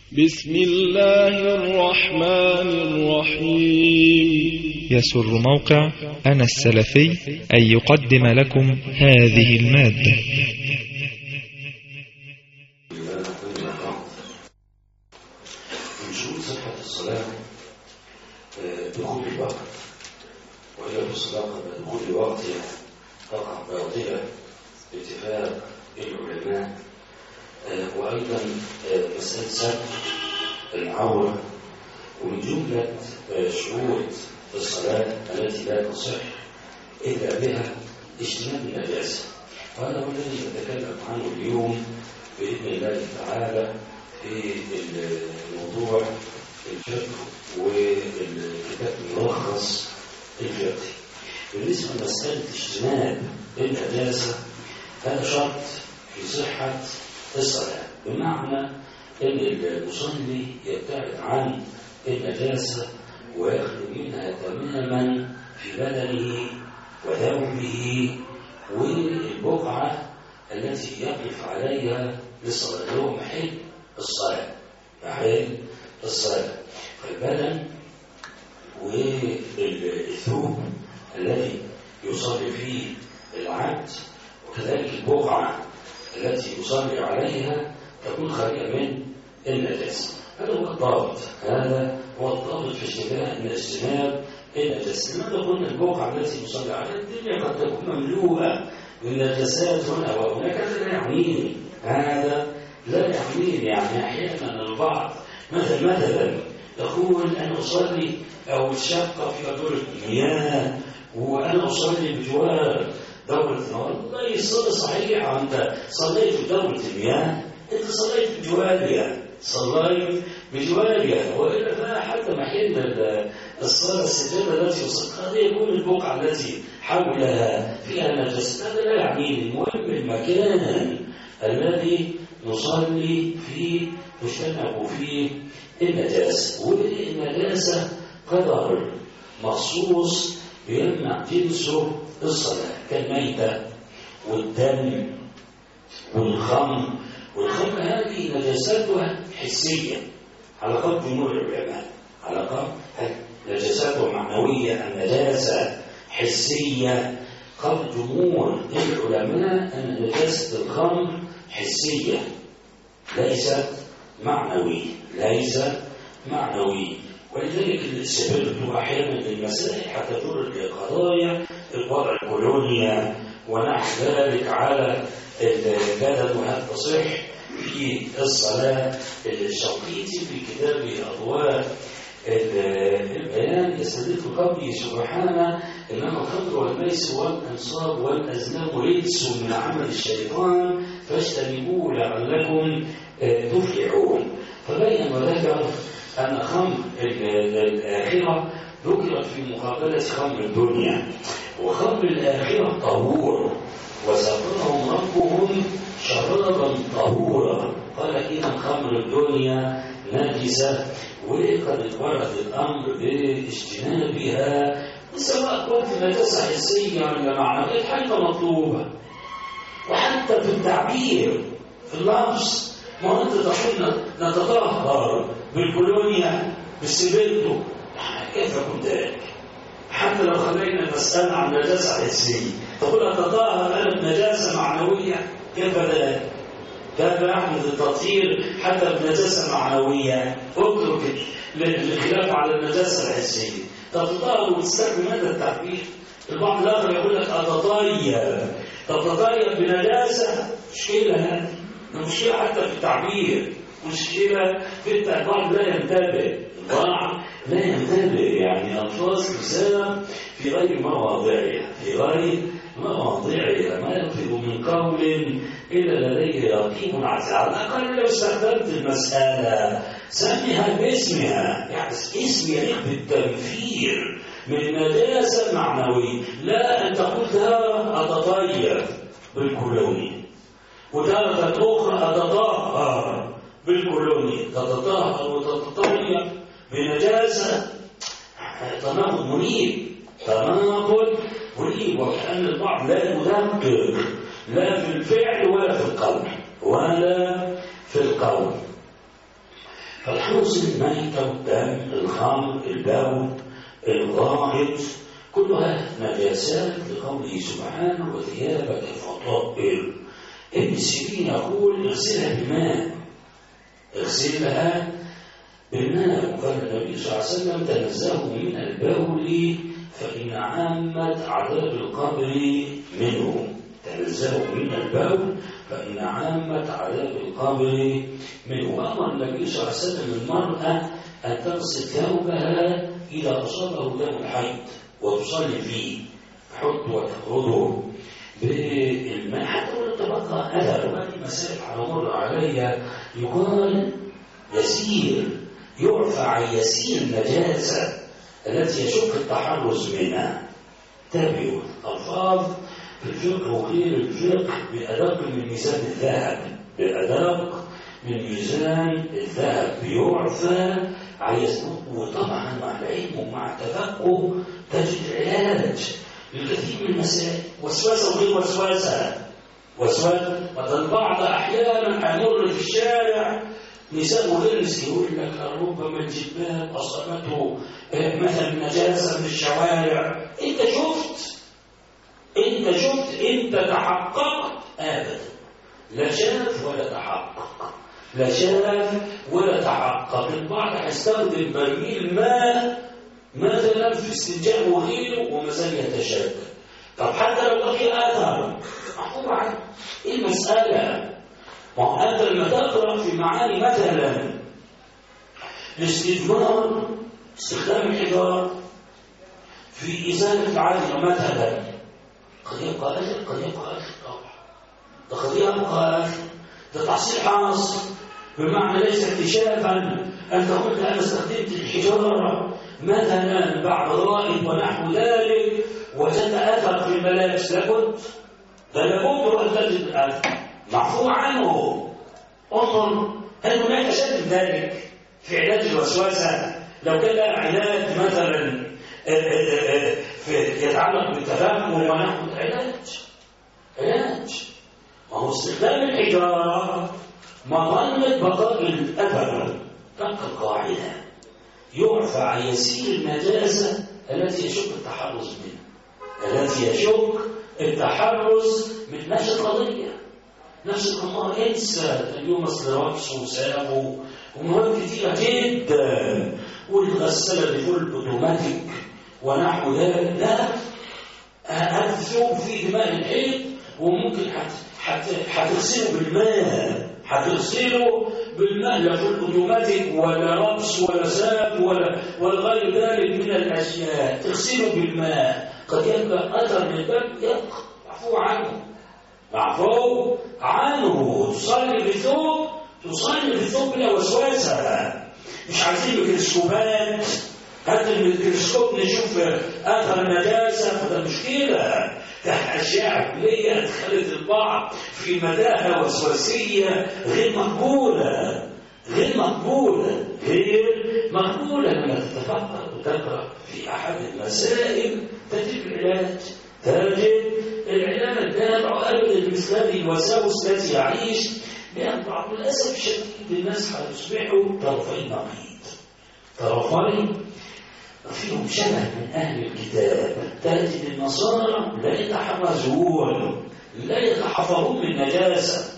بسم الله الرحمن الرحيم يسر موقع أنا السلفي أن يقدم لكم هذه المادة من شروط صحة الصلاة آه، دخول الوقت وهي الصلاة قبل دخول وقتها تقع باطلة باتفاق العلماء آه، وأيضا آه، مسألة ستر العورة ومن جملة آه، شروط الصلاة التي لا تصح إلا بها اجتناب النجاسة وهذا هو الذي نتكلم عنه اليوم بإذن الله تعالى في الموضوع الفقه والكتاب الملخص الفقهي بالنسبة لمسألة اجتناب النجاسة هذا شرط في صحة الصلاة بمعنى أن المصلي يبتعد عن النجاسة ويخلو منها تماما في بدنه وثوبه والبقعة التي يقف عليها للصلاة اللي هو محل الصلاة محل الصلاة فالبدن والثوب الذي يصلي فيه العبد وكذلك البقعة التي يصلي عليها تكون خالية من النجاسة هذا هو الضابط هذا هو الضابط في اجتناب اجتناب النجاسة لماذا قلنا البقعة التي يصلي عليها الدنيا قد تكون مملوءة بالنجاسات هنا وهناك هذا لا يعنيني هذا لا يعنيني يعني أحيانا البعض مثلا مثلا يقول أنا أصلي أو الشقة في دورة المياه وأنا أصلي بجوار دورة المياه والله الصلاة صحيحة أنت صليت في دورة المياه أنت صليت بجوارها صليت بجوارها وإلا فلا حتى محل الصلاة السجادة التي يصلي قد يكون البقعة التي حولها فيها نجاسة هذا لا يعنيني المهم المكان الذي نصلي فيه نجتنب فيه النجاسة والنجاسة قدر مخصوص بيمنع جنسه الصلاة كالميتة والدم والخمر والخمر هذه نجاساتها حسية على قول جمهور العلماء على قول نجاساتها معنوية النجاسة حسية قال جمهور العلماء أن نجاسة الخمر حسية ليست معنوية ليست معنوية ولذلك السبب أحيانا للمسائل حتى تدور القضايا الوضع الكولونيا ونحو ذلك على البلد وهل تصح في الصلاة الشوقيتي في كتابه أضواء البيان يستدل قوله سبحانه إنما الخمر والميسر والأنصاب والأزلام رجس من عمل الشيطان فاجتنبوه لعلكم تفلحون فبين وذكر أن خمر الآخرة ذكرت في مقابلة خمر الدنيا وخمر الآخرة طهور وسقرهم ربهم شرابا طهورا قال إذا خمر الدنيا نجسة وقد ورد الأمر باجتنابها سواء كنت نجاسة حسية ولا معنوية حتى مطلوبة وحتى في التعبير في اللفظ ما أنت تقول نتطهر بالكولونيا بالسبيلتو كيف يكون ذلك؟ حتى لو خلينا المسألة عن نجاسة حسية تقول أتطهر أنا بنجاسة معنوية كيف ذلك؟ كيف يحدث التطهير حتى بنجاسة معنوية اترك الخلاف على النجاسة الحسية تتطهر وتستخدم هذا التعبير البعض الآخر يقول لك أتطيب تتطيب بنجاسة مشكلة هذه مشكلة حتى في التعبير مشكلة في البعض لا ينتبه البعض لا ينتبه يعني ألفاظ كسام في غير مواضعها في غير مواضعها ما يلفظ من قول إلا لديه رقيب عزيز على الأقل لو استخدمت المسألة سميها باسمها يعني اسم يليق بالتنفير من نجاسة معنوية لا أن تقول ترى أتطيب بالكولوني وتارة أخرى أتطهر بالكولوني تتطهر وتتطيب بنجاسة تناقض مريب تناقض مريب وكأن البعض لا يدقق لا في الفعل ولا في القول ولا في القول فالحاصل الميتة والدم الخمر البول الغائط كلها نجاسات لقوله سبحانه وثيابك فطهر ابن سيرين يقول اغسلها بالماء اغسلها بالماء وقال النبي صلى الله عليه وسلم تنزهوا من البول فإن عامة عذاب القبر منه تنزهوا من البول فإن عامة عذاب القبر منه وأمر النبي صلى الله عليه وسلم المرأة أن تغسل ثوبها إذا أصابه دم الحيض وتصلي فيه تحط وتخرجه بالماء حتى ولو تبقى أثر وهذه مسائل هنمر عليها يقال يسير يعفى عن يسير النجاسة التي يشك التحرز منها تابعوا الألفاظ في الفقه وغير الفقه بأدق من ميزان الذهب بأدق من ميزان الذهب يعفى عن وطبعا مع العلم ومع التفقه تجد علاج للكثير من المسائل وسوسه وغير وسوسه وسوسه مثلا البعض احيانا يمر في الشارع نساء وغير نساء يقول لك ربما الجبال اصابته مثلا نجاسه من الشوارع انت شفت انت شفت انت تحققت ابدا لا شاف ولا تحقق لا شاف ولا تحقق البعض هيستخدم برميل ماء مثلا في استنجاء وغيره وما زال يتشكك طب حتى لو بقي اثر محفوظ عنه ايه المساله؟ ما هو انت لما تقرا في معاني مثلا الاستثمار استخدام الحجار في ازاله العادله مثلا قد يبقى اجل قد يبقى اجل طبعا ده قد يبقى اجل ده تحصيل حاصل بمعنى ليس اكتشافا انت قلت انا استخدمت الحجاره مثلا بعد رائد ونحو ذلك وجدت اثر في الملابس لابد ده لابد ان تجد الاثر معفو عنه انظر هل هناك شيء من ذلك في علاج الوسوسه لو كان لها علاج مثلا في يتعلق بالتفهم ونحو علاج علاج ما هو استخدام الحجاره مظنه بقاء الاثر تبقى القاعده يعفى عن يسير النجاسة التي يشك التحرز منها التي يشك التحرز من نفس القضية نفس القضية انسى اليوم اصل رقص وسابه ومواد كثيرة جدا والغسالة بفول اوتوماتيك ونحو ذلك لا هتثوب فيه دماء الحيط وممكن هتغسله بالماء هتغسله بالماء لا فول اوتوماتيك ولا رقص ولا ساب ولا ولا غير ذلك من الاشياء تغسله بالماء قد يبقى اثر من الباب يبقى معفو عنه معفو عنه تصلي بالثوب تصلي بالثوب بلا وسوسه مش عايزين ميكروسكوبات هات الميكروسكوب نشوف اثر النجاسه فده مشكله تحت اشعه كليه ادخلت البعض في متاهه وسواسيه غير مقبوله غير مقبوله غير مقبوله لما تتفكر وتقرا في احد المسائل تجد العلاج تجد العلاج لا يدعو ابدا لمثل هذه الوساوس التي يعيش لان بعض للاسف الشديد الناس هيصبحوا طرفي نقيض طرفي فيهم شبه من أهل الكتاب تجد النصارى لا يتحرزون لا يتحفظون من نجاسة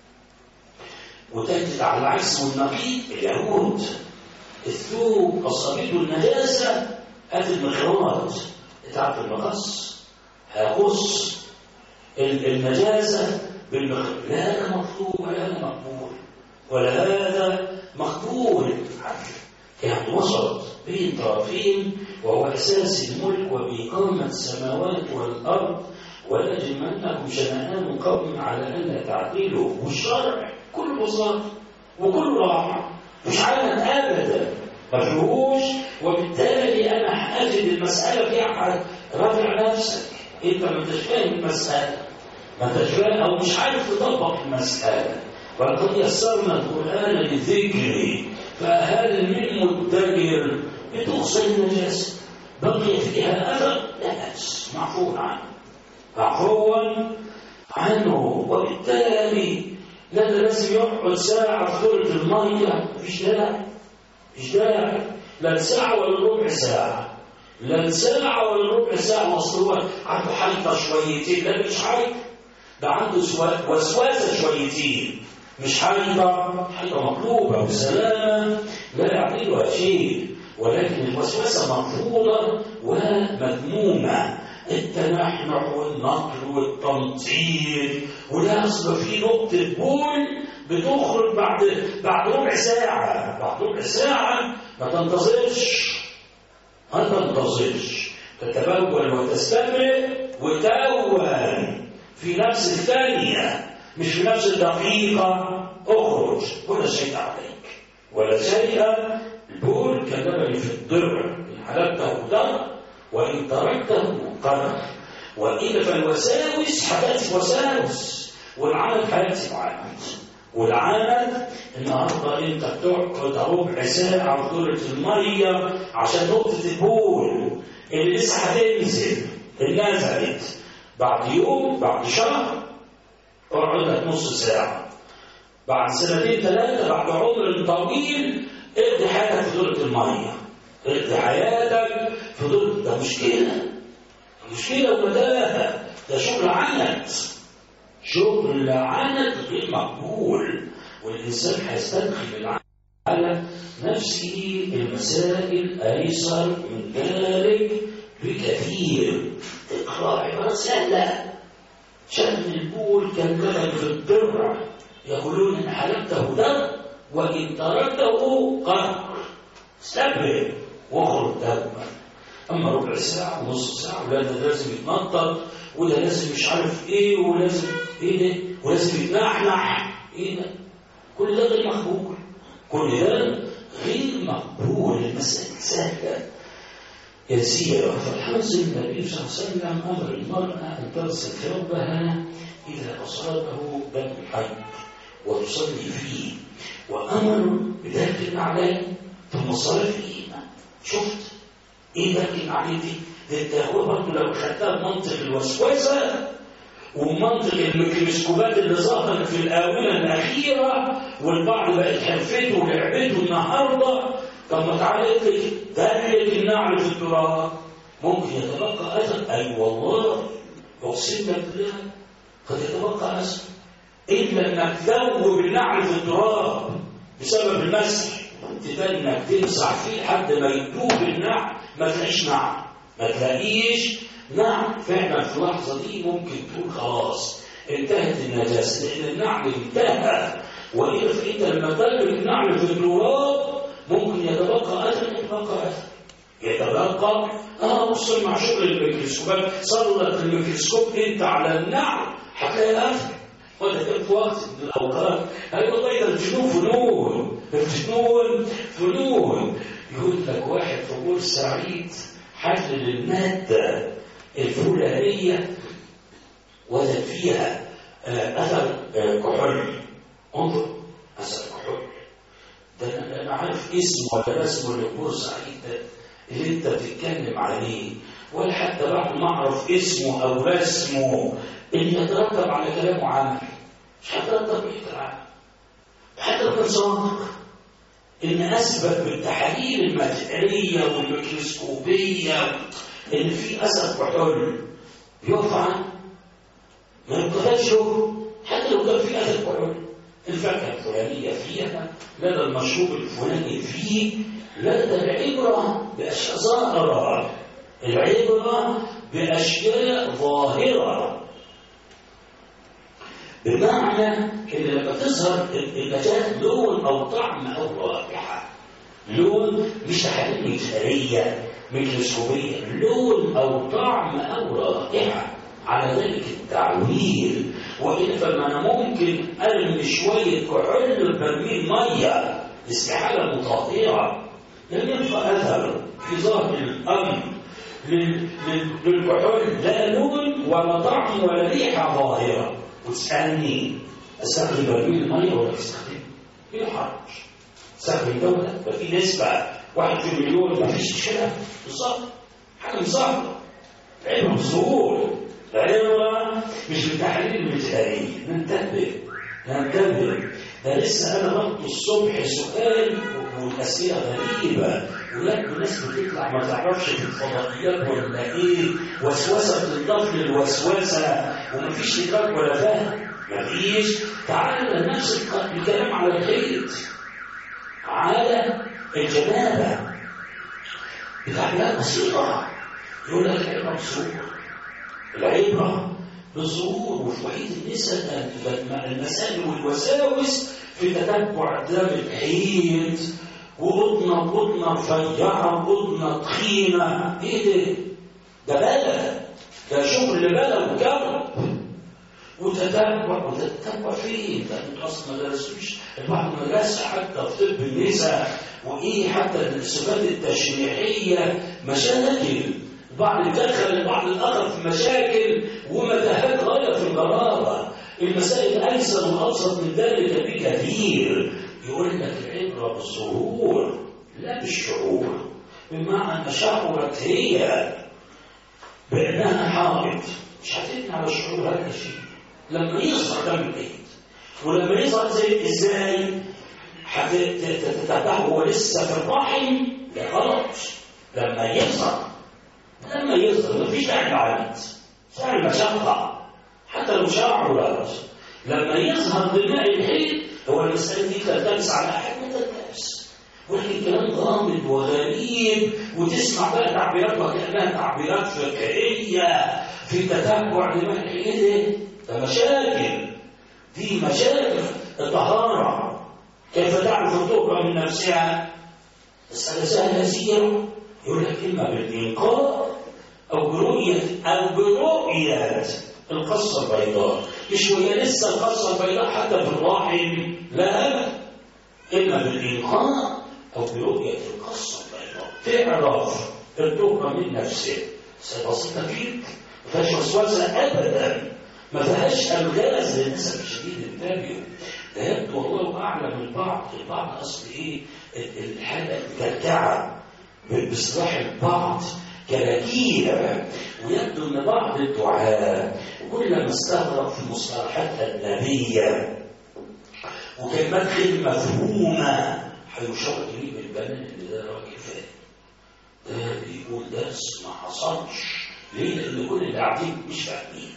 وتجد على العكس والنقيض اليهود الثوب أصابته النجاسة هات المخراط تعرف المقص هيقص النجاسة بالمخراط لا هذا مطلوب ولا هذا مقبول ولا هذا مقبول يعني وسط بين طرفين وهو أساس الملك وبإقامة السماوات والأرض ولا يجرمنكم شنآن قوم على ألا تعدلوا والشرع كل بساطة وكل راحة مش عالم أبدا مفهوش وبالتالي أنا أجد المسألة فيها راجع نفسك أنت ما انتش فاهم المسألة ما انتش فاهم أو مش عارف تطبق المسألة ولقد يسرنا القرآن للذكر فهل من مدبر بتغسل النجاسة بقي فيها أثر لا بأس معفو عنه معفوا عنه وبالتالي لا لازم يقعد ساعة في دورة المية مفيش داعي مش داعي لا ساعة ولا ربع ساعة لا ساعة ولا ربع ساعة أصل هو عنده حيطة شويتين لا مش حيطة ده عنده سوا- وسواسة شويتين مش حيطة حيطة مقلوبة وسلامة لا يعملها شيء ولكن الوسوسة مرفوضة ومذمومة التنحنح والنقل والتنطيط وده اصل في نقطة بول بتخرج بعد بعد ربع ساعة بعد ربع ساعة ما تنتظرش ما تنتظرش تتبول وتستمر وتون في نفس الثانية مش في نفس الدقيقة اخرج ولا شيء عليك ولا شيء البول كلمني في الضر إن حلبته ضر وإن تركته قدر وإلا فالوساوس حتأتي وساوس والعمل حياتي معاند والعمل النهارده انت بتقعد ربع ساعه في دورة الميه عشان نقطه البول اللي لسه هتنزل اللي نزلت بعد يوم بعد شهر اقعد لك نص ساعه بعد سنتين ثلاثه بعد عمر طويل اقضي حياتك في دورة الميه اقضي حياتك في دورة ده مشكله مشكله ومداها ده شغل عنت شغل عنت غير مقبول والإنسان هيستدخل العمل على نفسه المسائل أيسر من ذلك بكثير اقرأ عبارة سهلة شأن البول كالجبل في الضرع يقولون إن حلبته دم وإن تركته قهر استبرئ واخرج دما اما ربع ساعه ونص ساعه ولا ده لازم يتنطط وده لازم مش عارف ايه ولازم ايه ده ولازم يتنحنح ايه ده كل ده غير مقبول كل ده غير مقبول المسألة سهلة يسيرة فالحمص النبي صلى الله عليه وسلم أمر المرأة أن تغسل ثوبها إذا أصابه دم الحيض وتصلي فيه وأمر بذلك النعلين ثم صلى فيهما شفت ايه ذلك النعلين دي؟ ده هو برضه لو خدتها بمنطق الوسوسه ومنطق الميكروسكوبات اللي ظهرت في الآونة الأخيرة والبعض بقت حرفته ولعبته النهاردة طب ما تعالى لك دلك النعل في التراب ممكن يتبقى أثر أي والله أقسم لك بالله قد يتبقى أثر إلا إنك تذوب النعل في التراب بسبب المسح تبان إنك تمسح فيه لحد ما يدوب النعل ما تلاقيش نعل ما تلاقيش نعم فعلا في اللحظة دي ممكن تقول خلاص انتهت النجاسة لأن النعل انتهى وإلا فأنت لما تلقي النعل في التراب ممكن يتبقى أثر يتبقى أثر يتبقى اه بص مع شغل الميكروسكوبات سلط الميكروسكوب انت على النعل هتلاقي اثر وده كان في وقت من الاوقات قال والله ده الجنون فنون الجنون فنون يقول لك واحد في بورسعيد حلل الماده الفلانيه وجد فيها آه، اثر آه، كحول انظر اثر كحول ده انا أنا عارف اسمه ولا رسمه اللي في بورسعيد ده اللي انت بتتكلم عليه ولا حتى بعد ما اعرف اسمه او رسمه اللي يترتب على كلامه عمل مش هيترتب عليه كلام حتى لو كان صادق ان اثبت بالتحاليل الماتيرياليه والميكروسكوبيه ان في اثر كحول يقف عنه ما يبقاش حتى لو كان في اثر كحول الفاكهه الفلانيه فيها لدى المشروب الفلاني فيه لدى العبره باشياء ظاهره العبره باشياء ظاهره بمعنى ان لما تظهر النجاه لون او طعم او رائحه لون مش تحاليل ميكانيه ميكروسكوبيه لون او طعم او رائحه على ذلك التعويل والا فما انا ممكن ارمي شويه كحول برميل ميه استحاله مطهره لم يبقى اثر في ظاهر الامر لل- لل- للكحول لا لون ولا طعم ولا ريحه ظاهره وتسالني استخدم برميل الميه ولا استخدم ايه الحرج؟ استخدم دوله ده في نسبه واحد في المليون ما فيش مشكله بالظبط حاجه مصابه علم الظهور العبرة مش بالتحليل المثالي ننتبه ننتبه ده لسه انا برضه الصبح سؤال والاسئله غريبه ويبدو الناس بتطلع ما تعرفش في الفضائيات ولا ايه وسوسه بتضاف للوسوسه ومفيش ادراك ولا فهم مفيش تعال نفس الكلام على الخيط على الجنابه بتاع لا بسيطه يقول لك العبره بظهور العبره بالظهور وفي وحيد النساء المسائل والوساوس في تتبع دم الحيض وقطنة قطنة رفيعة وقطنة تخينة ايه ده؟ ده بلد ده شغل بلد وكرب وتتبع وتتبع فين؟ ده انتوا اصلا ما درستوش البعض ما درسش حتى في طب النساء وايه حتى الصفات التشريحيه مشاكل البعض يدخل البعض الاخر في مشاكل ومتاهات غايه في الغرابه المسائل ايسر وابسط من ذلك بكثير يقول لك العبره بالظهور لا بالشعور بمعنى ان شعرت هي بانها حائض مش هتبني على الشعور هذا الشيء لما يظهر دم الايد ولما يظهر زي ازاي هتتبعه هو لسه في الرحم لا غلط لما يظهر لما يظهر مفيش داعي للعنت داعي المشقه حتى لو شرعه لا لما يظهر دماء الحيض هو المساله دي تلتبس على احد ما تلتبس ولكن كلام غامض وغريب وتسمع بقى تعبيرات وكانها تعبيرات فقهيه في تتبع دماء الحيض ده مشاكل دي مشاكل الطهاره كيف تعرف الطهره من نفسها مساله سهله سيره يقول لك اما بالانقاذ او برؤيه او برؤيه القصه البيضاء مش وهي لسه القصه البيضاء حتى في الرحم لا اما بالانقاذ او برؤيه القصه البيضاء تعرف الطهره من نفسها بسيطه جدا ما فيهاش وسوسه ابدا ما فيهاش الغاز للاسف الشديد انتبهوا ده يبدو والله اعلم البعض البعض اصل ايه الحاله مكلكعه باصلاح البعض كراكيب ويبدو ان بعض الدعاة كلما استغرق في مصطلحاتها النبيه وكلمات غير مفهومه هيشار اليه بالبنان ان ده راجل فاهم ده بيقول درس ما حصلش ليه؟ لان كل اللي قاعدين مش فاهمين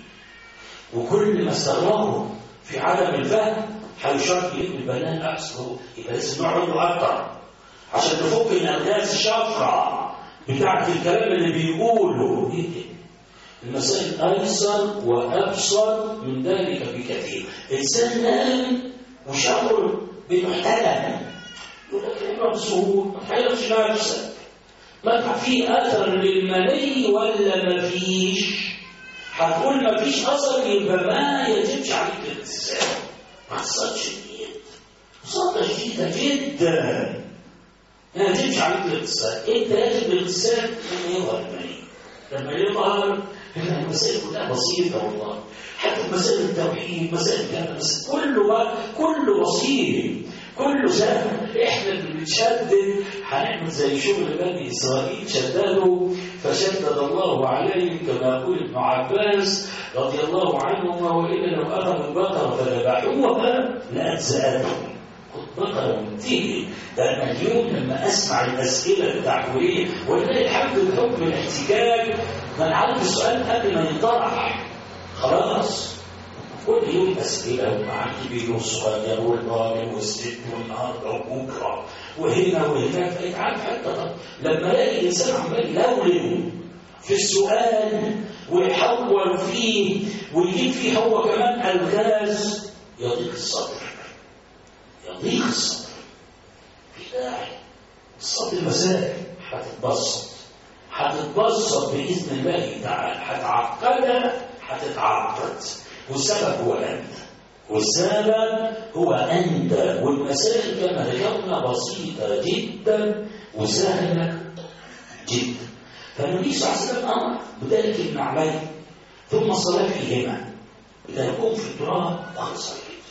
وكل ما استغرقوا في عدم الفهم هيشار اليه بالبنان اصله يبقى لازم نقعد اكتر عشان نفك الالغاز الشفره بتاعت الكلام اللي بيقوله ايه ده؟ المسائل ايسر وابسط من ذلك بكثير انسان نام وشعر بمحتلم يقول لك اقرا بسهوله ما تحيرش نفسك ما في اثر للمني ولا ما فيش هتقول ما فيش اثر يبقى ما يجبش عليك الاغتسال ما حصلش شديد بساطه شديده جدا ما يجبش عليك الاغتسال انت يجب الاغتسال لما يظهر المني لما يظهر المسائل كلها بسيطة والله حتى مسائل التوحيد مسائل كذا بس كله بقى كله بسيط كله سهل احنا اللي بنشدد هنعمل زي شغل بني اسرائيل شددوا فشدد الله عليهم كما يقول ابن عباس رضي الله عنهما والا لو اخذوا البقره فذبحوها لاجزاتهم بقرة وانتهي ده انا اليوم لما اسمع الاسئله بتاعته ايه ولله الحمد بحكم الاحتجاج ما انا عارف السؤال قبل ما ينطرح خلاص كل يوم اسئله ومع الكبير والصغير والراجل والست والنهارده وبكره وهنا وهناك فانت عارف حتى طب لما الاقي الانسان عمال يلولو في السؤال ويحور فيه ويجيب فيه هو كمان الغاز يضيق الصدر يضيق الصدر في داعي الصدر مسائل هتتبسط هتتبسط باذن الله تعالى هتعقدها هتتعقد والسبب هو انت والسبب هو انت والمسائل كما ذكرنا بسيطه جدا وسهله جدا فالنبي صلى الله عليه وسلم امر بذلك النعلين ثم الصلاه فيهما اذا يكون في التراب اخلص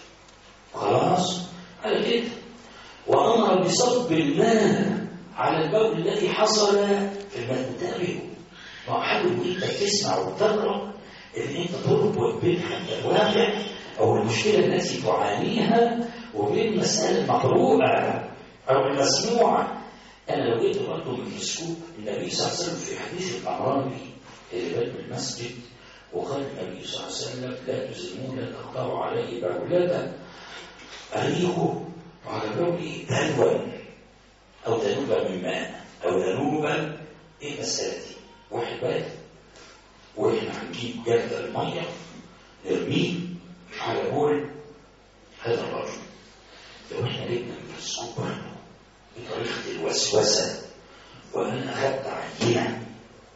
خلاص على كده وأمر بصب الماء على البول الذي حصل في الماء انتبهوا ما حد يقول لك تسمع وتقرا ان انت تربط بين الواقع او المشكله التي تعانيها وبين المسألة المقروءة أو المسموعة أنا لو جيت برضه ميكروسكوب النبي صلى الله عليه وسلم في حديث الأعرابي اللي بات من المسجد وقال النبي صلى الله عليه وسلم لا تزلمون لا تقطعوا عليه بولادة أريقوا على بولي دلوا أو ذنوبا من ماء أو ذنوبا إيه المسألة دي؟ واحد بات وإحنا هنجيب جرد المية نرميه على بول هذا الرجل لو إحنا جبنا ميكروسكوب برضه بطريقة الوسوسة وأنا أخذت عينة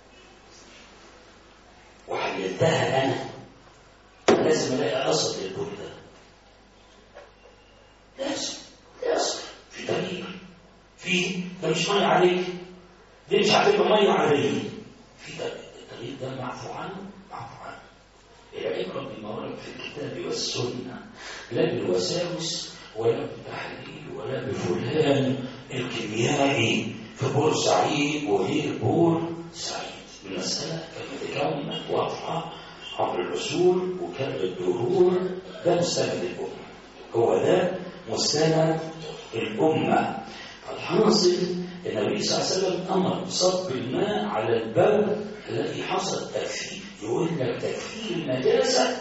وحللتها أنا لازم ألاقي أصل للبول ده لازم لازم في تغيير في ده مش مية عليك دي مش هتبقى مية عادية في التغيير ده معفو عنه معفو عنه العبرة بما ورد في الكتاب والسنة لا بالوساوس ولا بالتحليل ولا بفلان الكيميائي في بورسعيد وغير بورسعيد المسألة كما تكونت واضحة عبر العصور وكان الدهور ده مستند الأمة هو ده مستند الأمة الحاصل النبي صلى الله عليه وسلم أمر بصب الماء على البول الذي حصل تكفير يقول لك تكفير النجاسة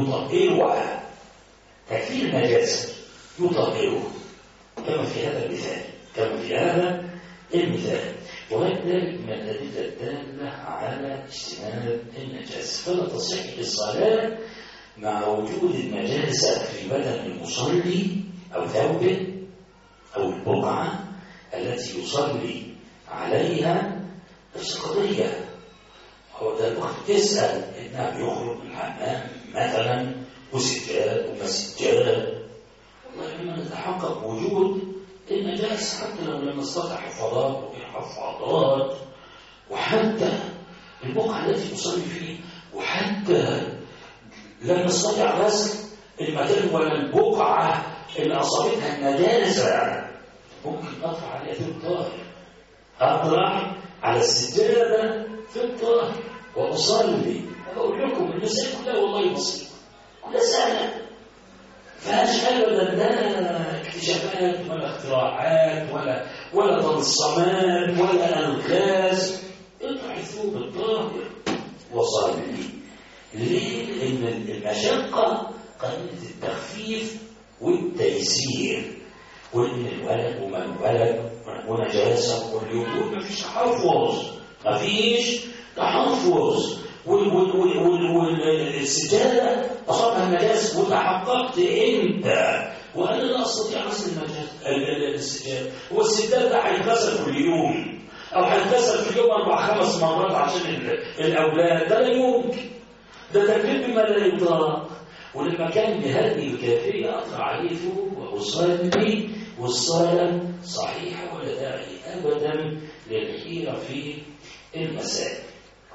يطهرها تكفير النجاسة يطهره كما في هذا المثال كما في هذا المثال وذلك من الأدلة الدالة على اجتناب النجاسة فلا تصح الصلاة مع وجود النجاسة في بدن المصلي أو ثوبه أو البقعة التي يصلي عليها نفس قضية هو ده الوقت تسأل إنها بيخرج من الحمام مثلا وسجاد ومسجاد والله لما نتحقق وجود النجاسة حتى لو لم نستطع حفاظات وحفاظات وحتى البقعة التي يصلي فيه وحتى لم نستطع غسل المكان ولا البقعة اللي أصابتها النجاسة ممكن أطرح عليها في الطاهر أطرح على السجادة في الطاهر وأصلي أقول لكم المسائل كلها والله بسيطة كلها سهلة فيهاش أبدا لا اكتشافات ولا اختراعات ولا ولا تنصمات ولا ألغاز اطرح الثوب الطاهر وصلي ليه؟ لأن المشقة قضية التخفيف والتيسير وإن الولد وما الولد ونجاسة كل يوم دول مفيش تحفظ مفيش تحفظ والسجادة أصابها النجاسة وتحققت أنت وأنا لا أستطيع غسل السجادة هو السجادة ده هيتغسل كل يوم أو هيتغسل في اليوم أربع خمس مرات عشان الأولاد ده لا يمكن ده تكليف بما لا يطاق ولما كان بهذه الكافية أطلع عليه ثوب وأصلي والصلاة صحيحة ولا داعي أبدا للحيرة في المسائل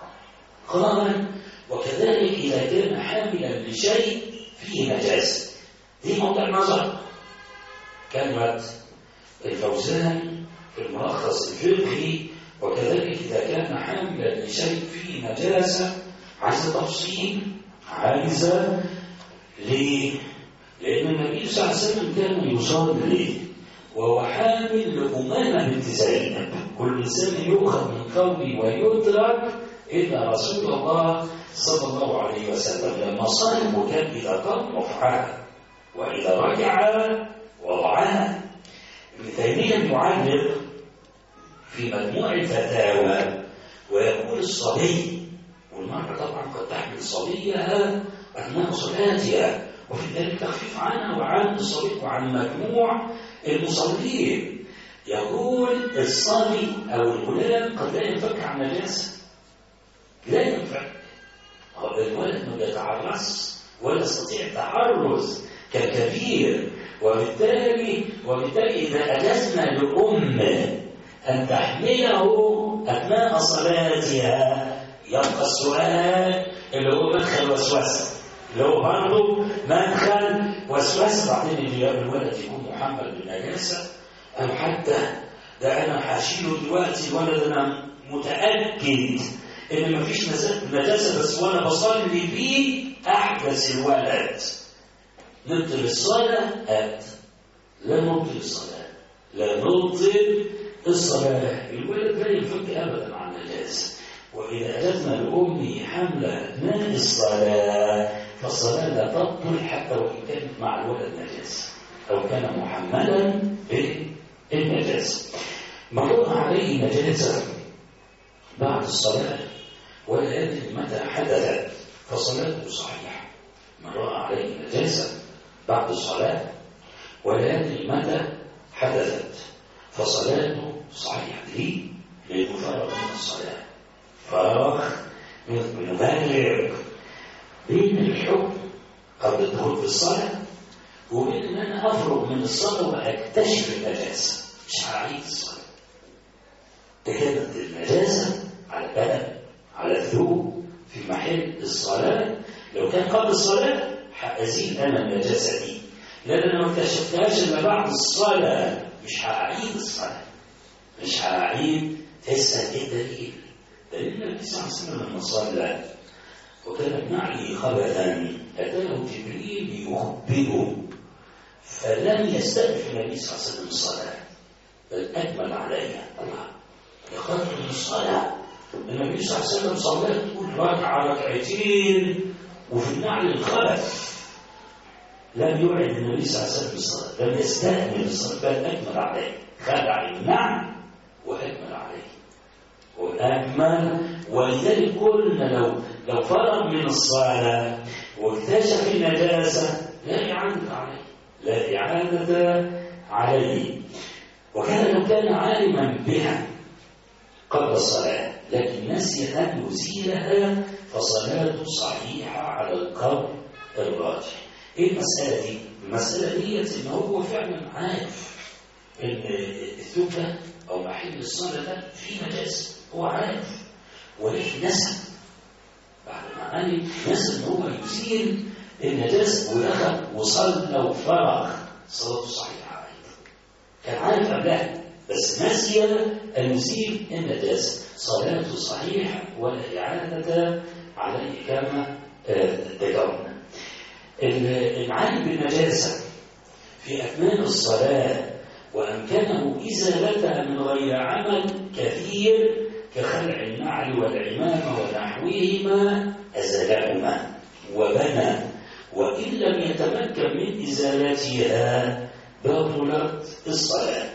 قال وكذلك إذا كان حاملا لشيء فيه نجاسة دي موضع نظر كلمة الفوزان في الملخص الفقهي وكذلك إذا كان حاملا لشيء فيه نجاسة عايزة تفصيل عايزة ليه؟ لأن النبي صلى الله عليه وسلم كان يصلي وهو حامل لأمامة بنت زينب كل إنسان يؤخذ من قولي ويترك إلا رسول الله صلى الله عليه وسلم لما صلى وكان إذا قام رفعها وإذا رجع وضعها ابن تيمية يعلق في مجموع الفتاوى ويقول الصبي والمرأة طبعا قد تحمل صبيها أثناء صلاتها وفي ذلك تخفيف عنها وعن الصبي وعن مجموع المصلين يقول الصبي أو الغلام قد لا ينفك عن نجاسة لا ينفك هذا الولد ما بيتعرس ولا يستطيع التحرز كالكبير وبالتالي وبالتالي إذا أجزنا لأم أن تحمله أثناء صلاتها يبقى السؤال اللي هو مدخل وسوسة اللي هو برضه مدخل وسوسة بعدين اللي الولد يكون محمل بالنجاسة أو حتى ده أنا هشيله دلوقتي الولد أنا متأكد إن مفيش نجاسة بس وأنا بصلي بيه أحدث الولد نبدل الصلاة هات لا نبطل الصلاة لا نبطل الصلاة الولد لا ينفك أبدا عن النجاسة وإذا أجزنا لأمه حمل أثناء الصلاة فالصلاة لا تبطل حتى وإن كانت مع الولد نجاسة أو كان محملا بالنجاسة مرض عليه نجاسة بعد الصلاة ولا يدري متى حدثت فصلاته صحيحة من رأى عليه نجاسة بعد الصلاة ولا يدري متى حدثت فصلاته صحيحة ليه؟ لأنه فرغ من الصلاة فرغ من ذلك بين الحكم قبل الدخول في الصلاة وبين ان انا افرغ من الصلاه واكتشف النجاسه مش هعيد الصلاه كانت النجاسه على البدن على الثوب في محل الصلاه لو كان قبل الصلاه هازيل انا النجاسه دي لان انا ما اكتشفتهاش الا بعد الصلاه مش هعيد الصلاه مش هعيد تسال ايه دليل دليل النبي صلى الله عليه وسلم لما صلى وكان معي خبثا اتاه جبريل يخبره فلم يستأنف النبي صلى الله عليه وسلم الصلاة بل أجمل عليها الله يقدر من الصلاة النبي صلى الله عليه وسلم صلى تقول ركعة ركعتين وفي النعل الخبث لم يعد النبي صلى الله عليه وسلم الصلاة لم يستأنف الصلاة بل أجمل عليه خدع النعم وأجمل عليه وأجمل ولذلك قلنا لو لو فرغ من الصلاة واكتشف النجاسة لا إعادة عليه لا إعادة عليه وكان لو كان عالما بها قبل الصلاة لكن نسي أن يزيلها فصلاته صحيحة على القول الراجح إيه المسألة دي؟ المسألة دي إن هو فعلا عارف إن الثوب ده أو محل الصلاة ده فيه نجاسة هو عارف ولكن نسى بعد ما قال نسى إن هو يزيل النجاسة ودخل وصلى وفرغ صلاته صحيحة عليه كان عارف قبلها بس نسي أن يزيل النجاسة صلاته صحيحة ولا إعادة عليه كما ذكرنا العالم بالنجاسة في أثناء الصلاة وأمكنه إزالتها من غير عمل كثير كخلع النعل والعمامة ونحوهما أزالهما وبنى وإن لم يتمكن من إزالتها بطلت الصلاة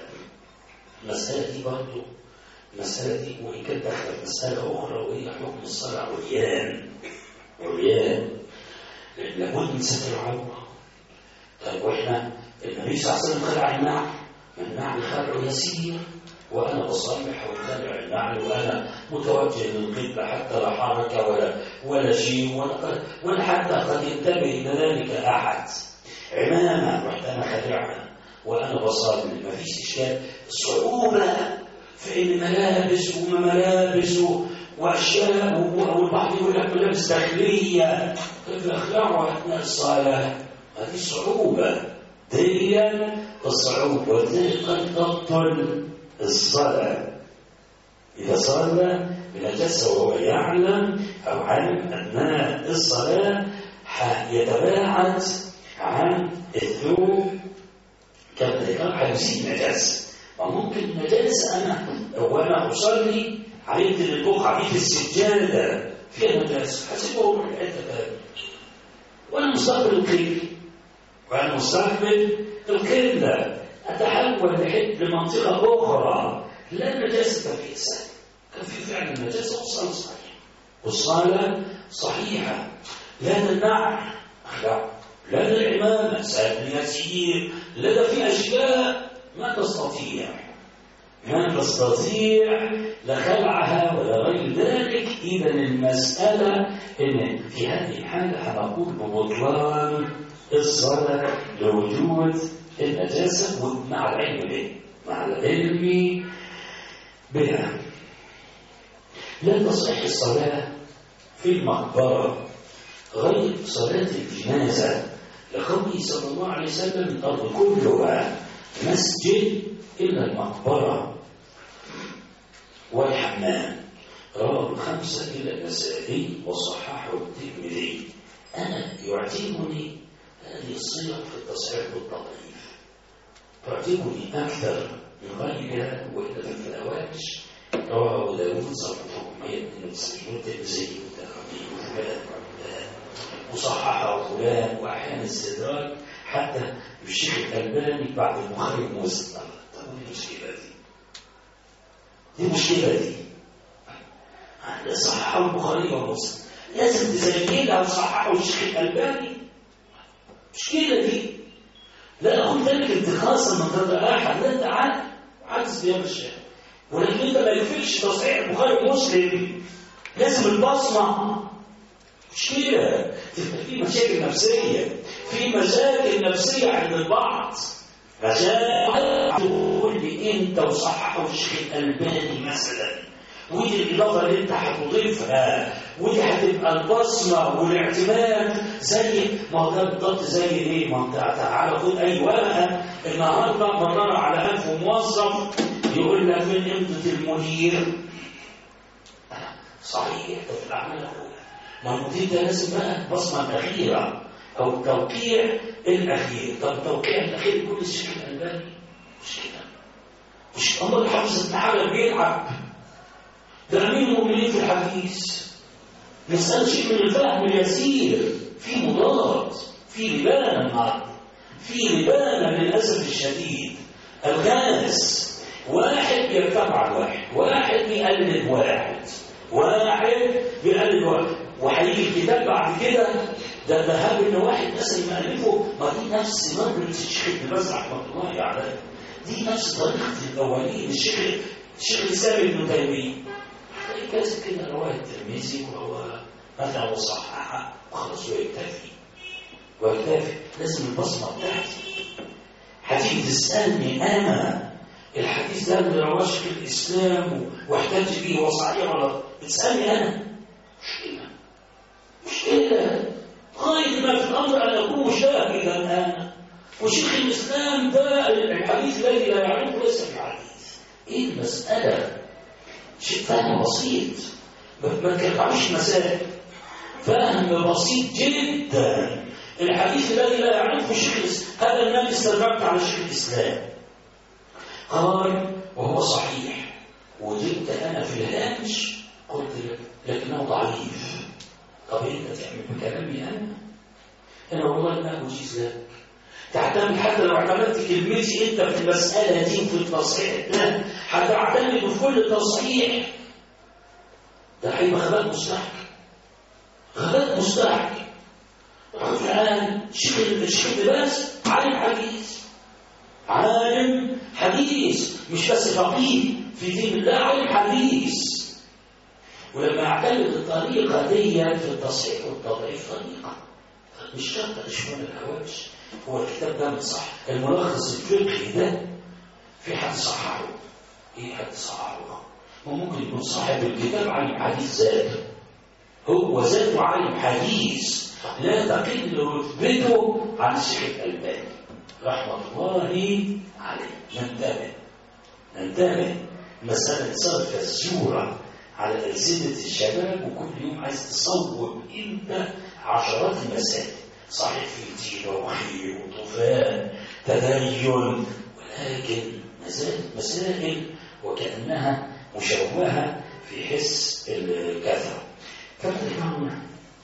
المسألة دي برضه المسألة دي وإن كانت دخلت مسألة أخرى وهي حكم الصلاة عريان عريان لابد من ستر العورة طيب وإحنا النبي صلى الله عليه وسلم خلع النعل النعل خلعه يسير وأنا بصلح وخلع النعل وأنا متوجه للقبلة حتى لا حركة ولا ولا شيء ولا, ولا حتى قد ينتبه إلى ذلك أحد عمامة رحت أنا خلعها وأنا بصلي ما فيش إشكال صعوبة في إن ملابس وما ملابس وأشياء والبعض يقول لك ملابس داخلية كيف أخلعها أثناء الصلاة هذه صعوبة دي الصعوبة ولذلك قد تبطل الصلاة إذا صلى بنجاسة وهو يعلم أو علم أثناء الصلاة يتباعد عن الثوب كما ذكر هيزيد نجاسة وممكن النجاسة أنا وأنا أصلي علمت إن البقعة دي في السجادة فيها نجاسة هسيبها وأروح لحتة تانية وأنا مستقبل القبلة وأنا مستقبل القبلة أتحول لحد لمنطقة أخرى لا نجاسة فيها سهل كان في فعلا نجاسة والصلاة صحيحة والصلاة صحيحة لا النعم لا لا العمامة سهل يسير لا في أشياء ما تستطيع ما تستطيع لا خلعها ولا غير ذلك إذا المسألة إن في هذه الحالة هنقول ببطلان الصلاة لوجود النجاسة مع العلم به مع العلم بها لا تصح الصلاة في المقبرة غير صلاة الجنازة لقوله صلى الله عليه وسلم الأرض كلها مسجد إلا المقبرة والحمام رواه الخمسة إلى النسائي وصححه الترمذي أنا يعجبني هذه الصيغ في التصحيح والتضعيف تعجبني أكثر من غيرها وإلا في الفواحش رواه أبو داوود صفحة 492 والترمذي والترمذي وفلان وفلان وصححه فلان وأحيانا استدراك حتى الشيخ الألباني بعد البخاري ومسلم طب دي المشكلة دي دي المشكلة دي ده صححه البخاري ومسلم لازم تسجلها وصححه الشيخ الألباني المشكلة دي لا أقول ذلك انتقاصا من قدر أحد لا أنت عاد عجز يا الشيخ ولكن أنت ما يكفيش تصحيح البخاري ومسلم لازم البصمة مشكلة تبقى في مشاكل نفسية في مشاكل نفسية عند البعض مشاكل تقول لي أنت وصححه الشيخ الألباني مثلا ودي الإضافة اللي أنت هتضيفها ودي هتبقى البصمة والاعتماد زي ما هو ده بالضبط زي إيه؟ ما أنت تعالى خد أي ورقة النهارده مرة على ألف موظف يقول لك من إمضة المدير صحيح ده في الأعمال الأولى ما المدير ده لازم بقى البصمة الأخيرة أو التوقيع الأخير طب التوقيع الأخير كل الشيخ الألباني مش كده مش الله الحافظ ابن حجر بيلعب ده أمير المؤمنين في الحديث مسألة شيء من الفهم اليسير في مضاد في لبانة النهارده في لبانة للأسف الشديد الغاز واحد بيرتفع على واحد واحد بيقلد واحد واحد بيقلد واحد وهيجي الكتاب بعد كده ده ذهب ان واحد مثلا مألفه ما دي نفس نظرة الشيخ ابن باز رحمه الله عليه دي نفس طريقة الأولين الشيخ الشيخ الإسلام ابن تيمية كاتب كده رواية الترمذي وهو مثلا وصححها وخلاص ويكتفي ويكتفي لازم البصمة بتاعتي هتيجي تسألني أنا الحديث ده اللي رواه شيخ الإسلام واحتج به هو صحيح ولا بتسألني أنا مشكلة مشكلة غاية ما في الأمر أن أكون شاهدا أنا وشيخ الإسلام ده الحديث الذي لا يعرفه ليس بحديث إيه المسألة شيء فهم بسيط ما ترفعوش مسائل فهم بسيط جدا الحديث الذي لا يعرفه شيخ هذا النبي استدركت على شيخ الإسلام قال وهو صحيح وجدت أنا في الهامش قلت لك لكنه ضعيف طب انت تعمل بكلامي انا انا والله ما اجيز لك تعتمد حتى لو اعتمدت كلمتي انت في المساله دي في التصحيح ده هتعتمد في كل تصحيح ده هيبقى غباء مستحق غباء مستحق الان شيخ الشيخ بس عالم حديث عالم حديث مش بس فقيه في دين الله عالم حديث ولما يعتمد الطريقة دي في التصحيح والتضعيف طريقة مش شرط اشمال الهواش هو الكتاب ده صح الملخص الفقهي ده في حد صححه ايه حد صححه هو ممكن يكون صاحب الكتاب عالم حديث ذاته هو ذاته عالم حديث لا تقل رتبته عن الشيخ الألباني رحمة الله عليه ننتبه ننتبه مسألة صار فزورة على ألسنة الشباب وكل يوم عايز تصور انت عشرات المسائل صحيح في تيرة وخير وطوفان تدين ولكن مسائل, مسائل وكأنها مشوهة في حس الكثرة كما ذكرنا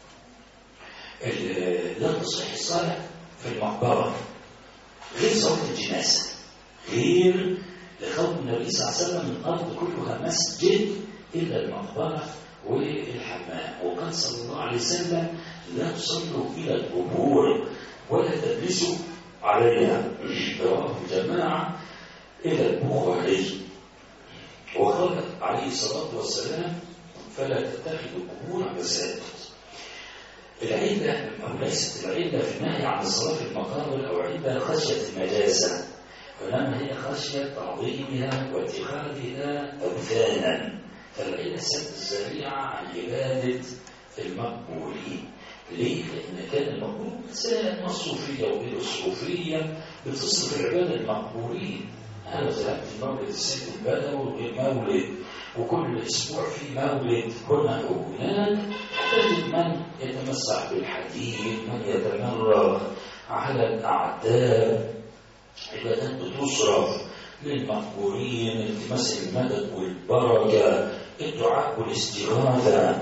لا تصح الصلاة في المقبرة غير صلاة الجنازة غير لقول النبي صلى الله عليه وسلم الأرض كلها مسجد إلا المقبرة والحمام وقال صلى الله عليه وسلم لا تصلوا إلى القبور ولا تجلسوا عليها رواه الجماعة إلى البخاري وقال عليه الصلاة والسلام فلا تتخذوا قبور مساجد العلة أو ليست العلة في النهي عن الصلاة في المقابر أو علة خشية النجاسة وإنما هي خشية تعظيمها واتخاذها أوثانا فالعلة سد الذريعة عن عبادة المقبولين ليه؟ لأن كان المقبول مسائل الصوفية وغير الصوفية بتصل العبادة المقبولين أنا ذهبت مولد السيد البدوي وغير مولد وكل أسبوع في مولد هنا وهناك تجد من يتمسح بالحديد من يتمرغ على الأعداء عبادات بتصرف للمقبورين التماس المدد والبركة الدعاء والاستغاثة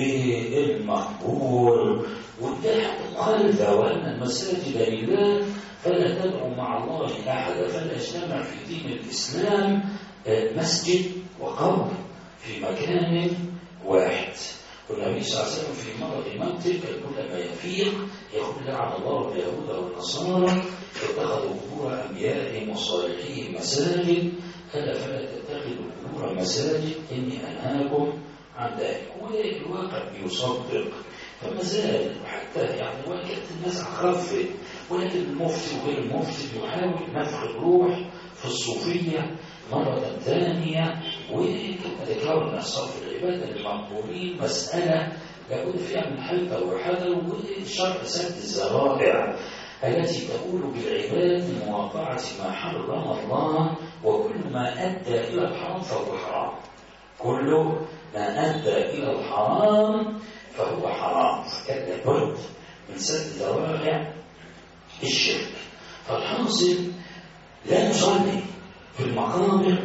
بالمقبور والدعاء القلب وأن المساجد لله فلا تدعو مع الله أحدا فلا يجتمع في دين الإسلام مسجد وقبر في مكان واحد والنبي صلى الله عليه وسلم في مرض موته كان كلما يفيق يقول لعن الله اليهود والنصارى اتخذوا قبور انبيائهم وصالحيهم مساجد الا فلا تتخذوا القبور مساجد اني انهاكم عن ذلك والواقع بيصدق فما زال حتى يعني وان كانت الناس خفت ولكن المفتي وغير المفتي بيحاول نفخ الروح في الصوفيه مرة ثانية وكما ذكرنا صرف العبادة للمقبولين مسألة لابد فيها من حلقة وحذر وشرع سد الذرائع التي تقول بالعباد مواقعة ما حرم الله وكل ما أدى إلى الحرام فهو حرام كل ما أدى إلى الحرام فهو حرام فكان لابد من سد ذرائع الشرك فالحاصل لا نصلي في المقابر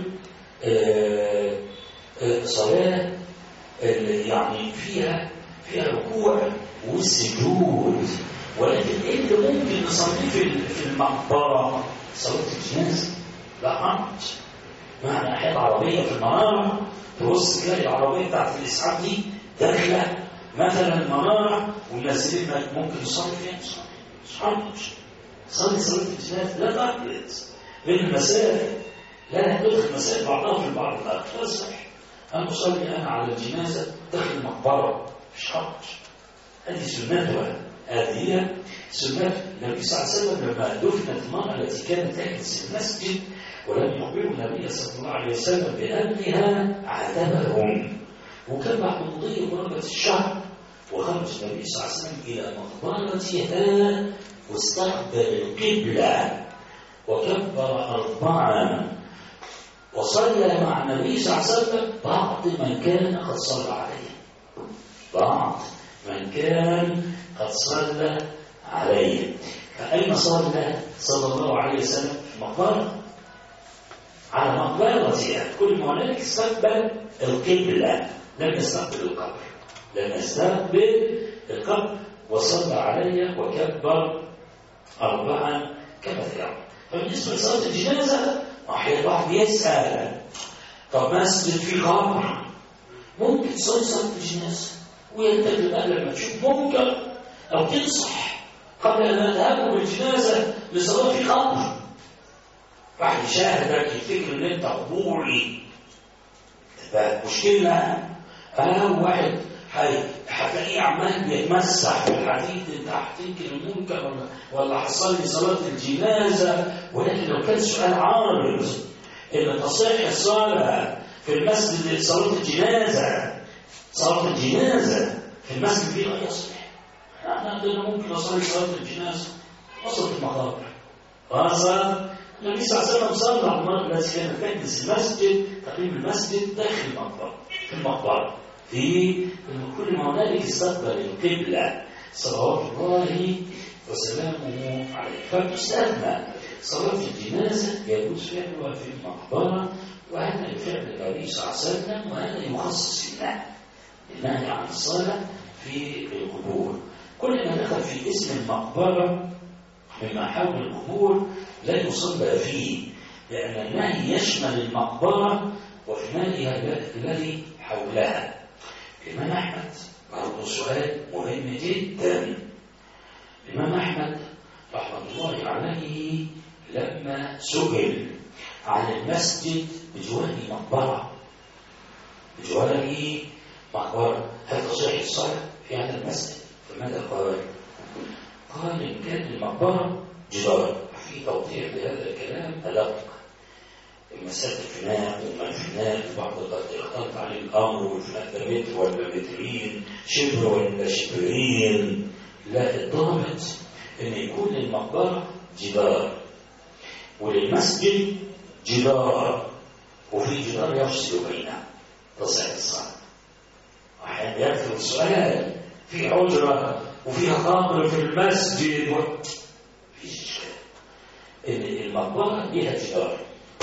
آه آه صلاة يعني فيها فيها ركوع والسجود ولكن ايه اللي ممكن نصليه في في المقبره صلاه الجنازه لا حرج معنى احيانا عربيه في المناره تبص تلاقي العربيه بتاعت الاسعاف دي داخله مثلا المناره ومنزلين ممكن يصلي فيها مش حرج صلي صلاه الجنازه لا تقلد بين المسائل لا تدخل مسائل بعضها في البعض الاخر لا صح انا اصلي انا على الجنازه داخل المقبره مش حرج هذه سنتها هذه سنة النبي صلى الله عليه وسلم لما دفنت المرأة التي كانت تجلس في المسجد ولم يخبروا النبي صلى الله عليه وسلم بأمرها عاتبهم وكان بعد مضي ضربة الشهر وخرج النبي صلى الله عليه وسلم إلى مقبرتها واستقبل القبلة وكبر أربعا وصلى مع النبي صلى الله عليه وسلم بعض من كان قد صلى عليه بعض من كان قد صلى عليه فأين صلى صلى الله عليه وسلم في مقبرة على مقبرتها كل ما هنالك استقبل القبلة لم يستقبل القبر لم يستقبل القبر وصلى عليه وكبر أربعا كما ذكر فبالنسبة لصلاة الجنازة أحيانا الواحد يسأل طب مسجد في قبر ممكن تصلي صلاة الجنازة وينتقل بقى لما تشوف منكر أو تنصح قبل أن نذهب بالجنازة لصلاة في قبر واحد يشاهدك يفتكر إن أنت قبوري تبقى مشكلة أنا واحد هتلاقيه عمال بيتمسح في الحديد انت هتنكر المنكر ولا ولا هتصلي صلاه الجنازه ولكن لو كان سؤال عارض ان تصح الصلاه في المسجد صلاه الجنازه صلاه الجنازه في المسجد دي لا يصح احنا عندنا ممكن نصلي صلاه الجنازه وسط المقابر خاصه النبي صلى الله عليه وسلم صلى على المرأة التي كانت تجلس المسجد تقريب المسجد داخل المقبرة في المقبرة في كل ما هنالك استقبل القبلة صلوات الله وسلامه عليه فبتستثنى صلاة الجنازة يجوز فعلها في المقبرة وهذا فعل النبي صلى الله عليه وسلم وهذا يخصص النهي النهي عن الصلاة في القبور كل ما دخل في اسم المقبرة مما حول القبور لا يصلى فيه لأن النهي يشمل المقبرة وفنائها الذي حولها الإمام أحمد برضه سؤال مهم جدا الإمام أحمد رحمة الله عليه لما سئل عن المسجد بجوار مقبرة بجوار مقبرة هل تصح الصلاة في هذا المسجد؟ فماذا قال؟ قال إن كان المقبرة جدار في توضيح لهذا الكلام أدق مسألة الفناء وما الفناء البعض قد اختلط عليه الأمر والفناء ده متر ولا مترين شبر ولا شبرين لا الضابط إن يكون للمقبرة جدار وللمسجد جدار وفي جدار يفصل بينها تصح الصلاة أحيانا يكثر السؤال في حجرة وفيها قبر في المسجد و... فيش إشكال ان المقبره ليها جدار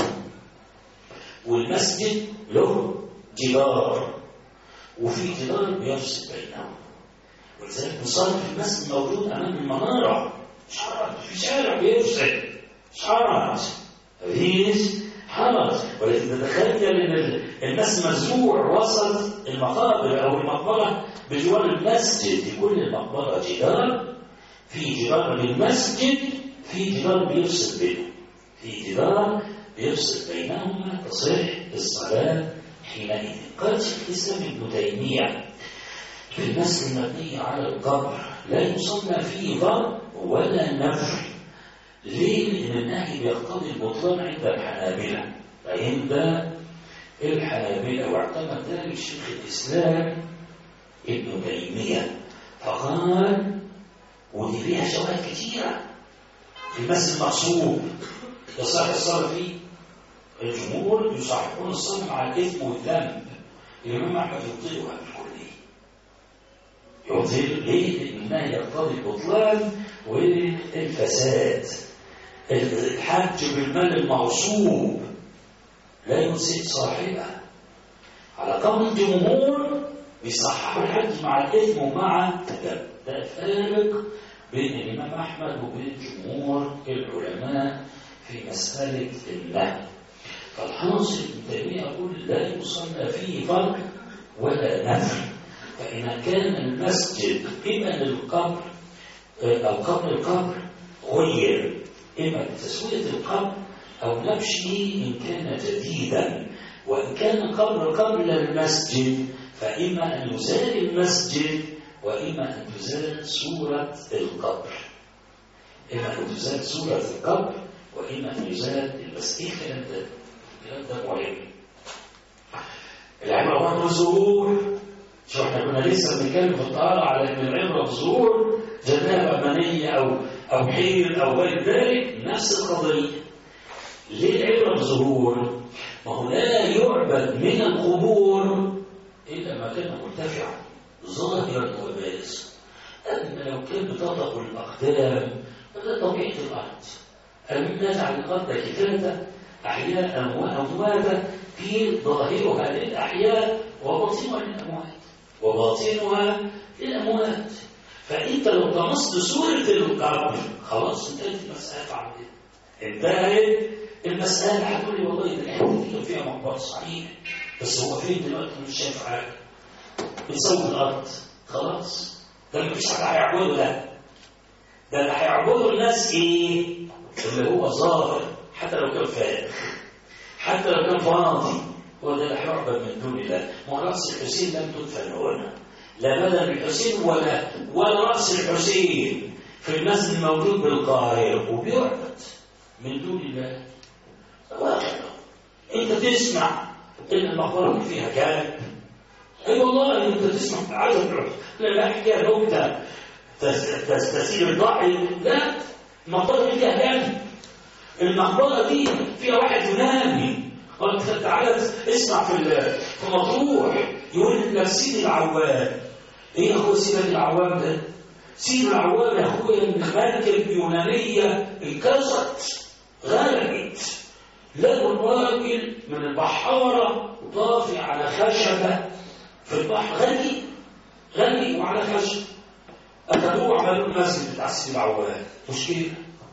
والمسجد له جدار وفي جدار بيفصل بينهم ولذلك نصلي في المسجد موجود امام المناره مش حرج في شارع بيفصل مش حرج مفيش حرج ولكن تتخيل ان الناس مزروع وسط المقابر او المقبره بجوار المسجد يكون المقبره جدار في جدار للمسجد في جدار بيفصل بينهم في جدار بيفصل بينهما تصح الصلاة حينئذ قال شيخ الإسلام ابن تيمية في المسجد المبني على القبر لا يصلى فيه ضرب ولا نفع ليه؟ لأن النهي بيقتضي البطلان عند الحنابلة عند الحنابلة واعتمد ذلك شيخ الإسلام ابن تيمية فقال ودي فيها شواهد كثيرة في المسجد المقصود يصح الصلاة فيه الجمهور يصححون الصلاة مع الإثم والذنب الإمام أحمد يبطلها بالكلية يبطل ليه؟ لأنها يقتضي البطلان والفساد الحج بالمال المغصوب لا ينسي صاحبه على قول الجمهور بيصححوا الحج مع الإثم ومع الذنب ده الفارق بين الإمام أحمد وبين جمهور العلماء في مسألة النهي فالحاصل ابن تيمية يقول لا يصلى فيه فرق ولا نفي فإن كان المسجد إما للقبر أو قبر القبر غير إما لتسوية القبر أو نبشه إن كان جديدا وإن كان قبر قبل المسجد فإما أن يزال المسجد وإما أن تزال سورة القبر إما أن تزال سورة القبر وإما أن يزال المسجد الكلام ده الكلام ده مهم العبرة برضه الظهور شو احنا كنا لسه بنتكلم في الطهارة على ان العبرة الظهور جنابة منية أو أو حير أو غير ذلك نفس القضية ليه العبرة بالظهور؟ ما هو لا يعبد من القبور إلا ما كان مرتفعا ظاهرا وبارزا أما لو كان بتطأ الأقدام فده طبيعة الأرض أن نجعل الأرض كتابة أحياء وأمواتا في ظاهرها للأحياء وباطنها للأموات وباطنها للأموات فأنت لو طمست سورة القبر خلاص انتهت المسألة عن كده انتهت المسألة هتقول لي والله ده الحتة دي كان فيها مقبرة صحيح بس هو فين دلوقتي مش شايف حاجة بتسوي الأرض خلاص ده مفيش حد هيعبده ده ده اللي هيعبده الناس ايه؟ اللي هو ظاهر حتى لو كان فارغ حتى لو كان فاضي هو ده اللي هيعبد من دون الله ما هو راس الحسين لم تدفن هنا لا بدن الحسين ولا ولا راس الحسين في المسجد الموجود بالقاهره وبيعبد من دون الله واحد انت تسمع ان المقبره فيها كلب اي أيوة والله انت تسمع عجب لا لا حكايه لو انت تستسير الضحي لا المقبره فيها كلب المقبره دي فيها واحد ينامي قلت تعالى اسمع في في مطروح يقول لك سيد العوام ايه يا اخويا سيد العوام ده سيد العوام يا اخويا المركب يونانيه انكسرت غرقت لقوا الراجل من البحاره طافي على خشبه في البحر غني غني وعلى خشب اخذوه وعملوا المسجد بتاع سيد العوام مشكله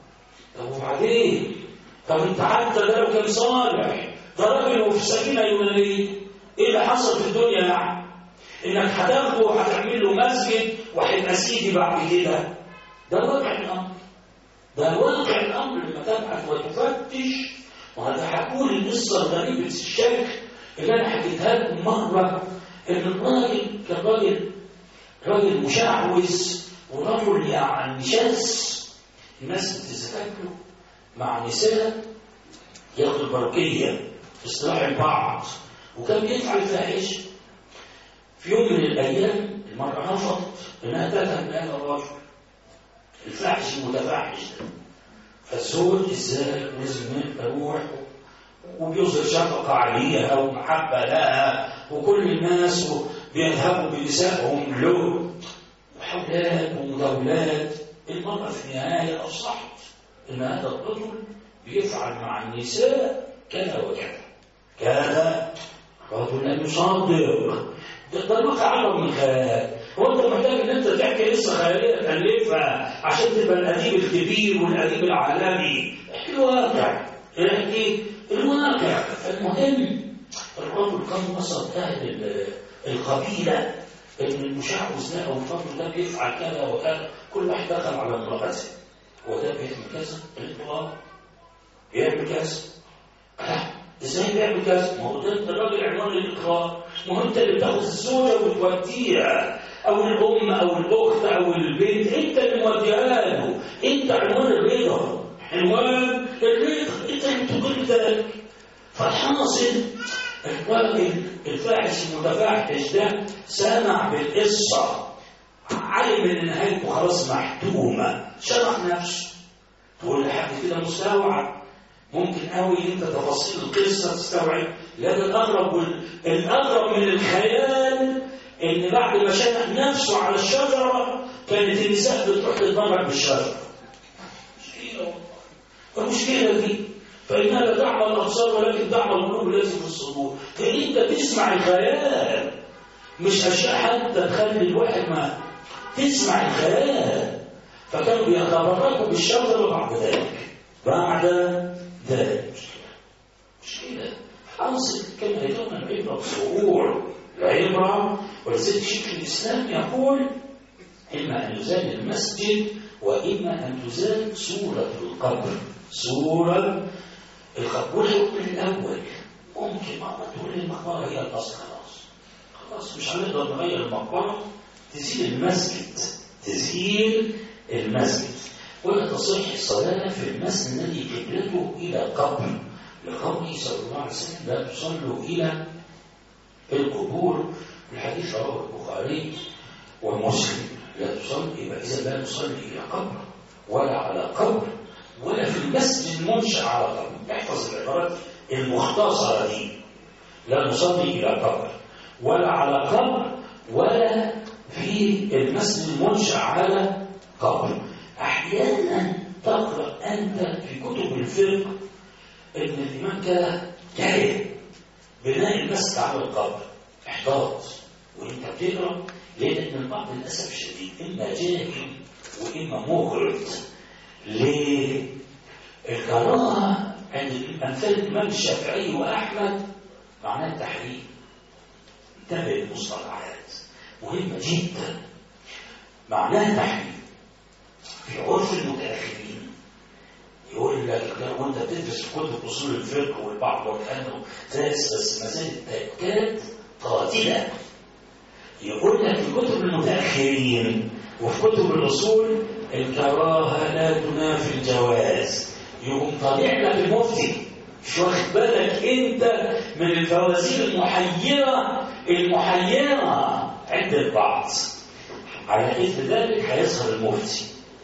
طب وبعدين طب انت حتى ده لو كان صالح ده راجل وفي سكينه يونانيه ايه اللي حصل في الدنيا يعني؟ انك هتاخده وهتعمل له مسجد وهيبقى سيدي بعد كده ده واقع الامر ده واقع الامر لما تبحث وتفتش وهذا هقول القصه الغريبه الشكل اللي انا حكيتها لكم مره ان الراجل كان راجل راجل مشعوذ ورجل يعني شاذ الناس بتتذكره مع نساء ياخدوا البركيه اصطلاح البعض وكان بيفعل فاحشه في يوم من الايام المراه رفضت انها تذهب لهذا الرجل الفاحش المتفحش ده فالزوج ازاي لازم يروح وبيظهر شفقة عليها ومحبة لها وكل الناس بيذهبوا بنسائهم له وحولات ومداولات المرأة في النهاية أصحت إن هذا الرجل بيفعل مع النساء كذا وكذا كذا رجل لم يصدق ده ده الواقع اعظم من الخيال هو انت محتاج ان انت تحكي قصه خياليه تالفها عشان تبقى الاديب الكبير والاديب العالمي احكي الواقع احكي الواقع المهم الرجل كان وسط اهل ال- القبيله ان المشعوذ ده او الفضل ده بيفعل كذا وكذا كل واحد دخل على امراته هو ده بيعمل كذا قالت له اه بيعمل كذا آه، ازاي بيعمل كذا ما هو ده انت الراجل عنوان الاقرار ما هو انت اللي بتاخد الزوجه وتوديها او الام او الاخت او البنت انت اللي موديها له انت عنوان الرضا عنوان الرضا انت اللي تقول ذلك فالحاصل الراجل الفاحش المتفاحش ده سمع بالقصه علم ان نهايته خلاص محتومه شرح نفسه تقول لحد كده مستوعب ممكن قوي انت تفاصيل القصه تستوعب لكن الاغرب وال... الاغرب من الخيال ان بعد ما شنق نفسه على الشجره كانت النساء بتروح تتبرع بالشجره مشكله والله. فالمشكله دي فانها لا تعمى الابصار ولكن تعمى القلوب التي في الصدور فانت تسمع الخيال مش اشياء حتى تخلي الواحد ما تسمع الخيال فكانوا بيتبركوا بالشجره بعد ذلك بعد ذلك مشكلة حاصل كما يدون العبرة بصور العبرة ولذلك شيخ الإسلام يقول إما أن يزال المسجد وإما أن تزال سورة القبر سورة القبر والحكم الأول ممكن ما تقول المقبرة هي الأصل خلاص خلاص مش هنقدر نغير المقبرة تزيل المسجد تزيل المسجد ولا تصح الصلاة في المسجد الذي قبلته إلى قبر لقوله صلى الله عليه وسلم لا تصلوا إلى القبور الحديث رواه البخاري ومسلم لا تصلي يبقى إذا لا تصلي إلى قبر ولا على قبر ولا في المسجد المنشأ على قبر احفظ العبارات المختصرة دي لا نصلي إلى قبر ولا على قبر ولا في المسجد المنشأ على قبر أحيانا تقرأ أنت في كتب الفقه إن الإمام كده كاره بناء المسجد على القبر احتاط وانت بتقرا لان البعض للاسف الشديد اما جاهل واما مغرض ليه؟ الكراهه عند امثال الامام الشافعي واحمد معناه التحريم انتبه للمصطلحات مهمه جدا معناها تحريم في عرف المتاخرين يقول لك لو انت بتدرس في كتب اصول الفقه والبعض والكلام تدرس بس ما زالت التأكيد قاتله يقول لك في كتب المتاخرين وفي كتب الاصول الكراهه لا تنافي الجواز يقوم طالع لك المفتي مش واخد بالك انت من الفوازير المحيره المحيره عند البعض على اثر ذلك هيظهر المفتي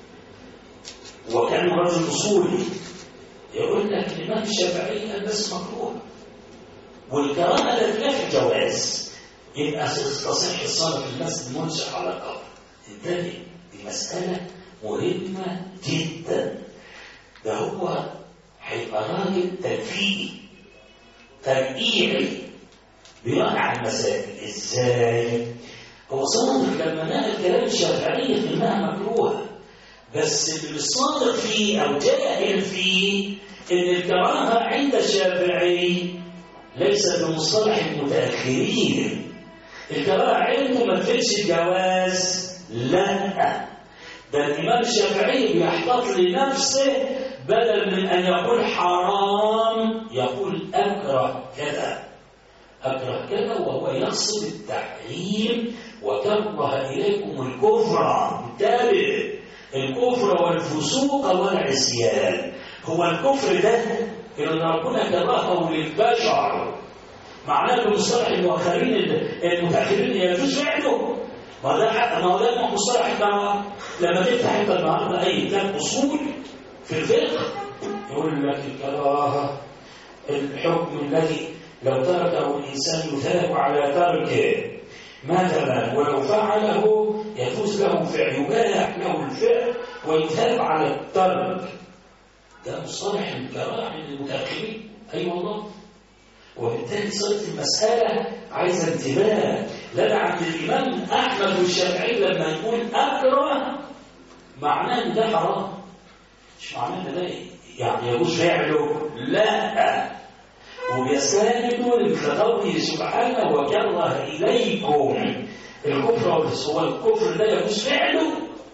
وكان رجل اصولي يقول لك الامام الشافعي البس مكروه والكراهه لا تنافي الجواز يبقى تصح الصلاه في المسجد منشا على قبر انتبه دي مساله مهمه جدا ده هو هيبقى راجل ترفيهي ترقيعي بناء على المسائل ازاي هو صادق لما نقل كلام الشافعيه في انها مكروهه بس اللي صادق فيه او جاهل فيه ان الكراهه عند الشافعي ليس بمصطلح المتاخرين الكراهه عنده ما تفيدش الجواز لا ده الامام الشافعي بيحتاط لنفسه بدل من ان يقول حرام يقول اكره كذا اكره كذا وهو يقصد التحريم وكره اليكم الكفر انتبه الكفر والفسوق والعصيان هو الكفر ده ان ربنا كرهه للبشر معناه بمصطلح المؤخرين المتاخرين يجوز فعله ما ده ما هو ده مصطلح الكراهه لما تفتح انت النهارده اي كتاب اصول في الفقه يقول لك الكراهه الحكم الذي لو تركه الانسان يثاب على تركه مثلا ولو فعله يجوز له فعل يباح له الفعل ويثاب على الترك ده مصطلح الكراهه من المتاخرين اي أيوة والله وبالتالي صارت المسألة عايزة انتباه لنا عند الإمام أحمد والشافعي لما يقول أكره معناه إن ده حرام مش معناه إن ده يعني يجوز فعله لا وبيستندوا لقوله سبحانه وكره إليكم الكفر هو الكفر ده يجوز فعله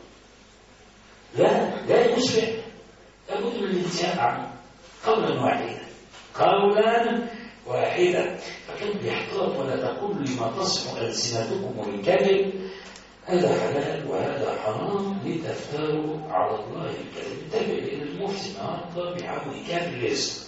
لا لا يجوز فعله لابد من الانتهاء عنه قولا واحدا قولا واحدا فكان بيحتاط ولا تقول لما تصف ألسنتكم الكذب هذا حلال وهذا حرام لتفتروا على الله الكذب انتبه لأن المفتي النهارده بيحاول يكرس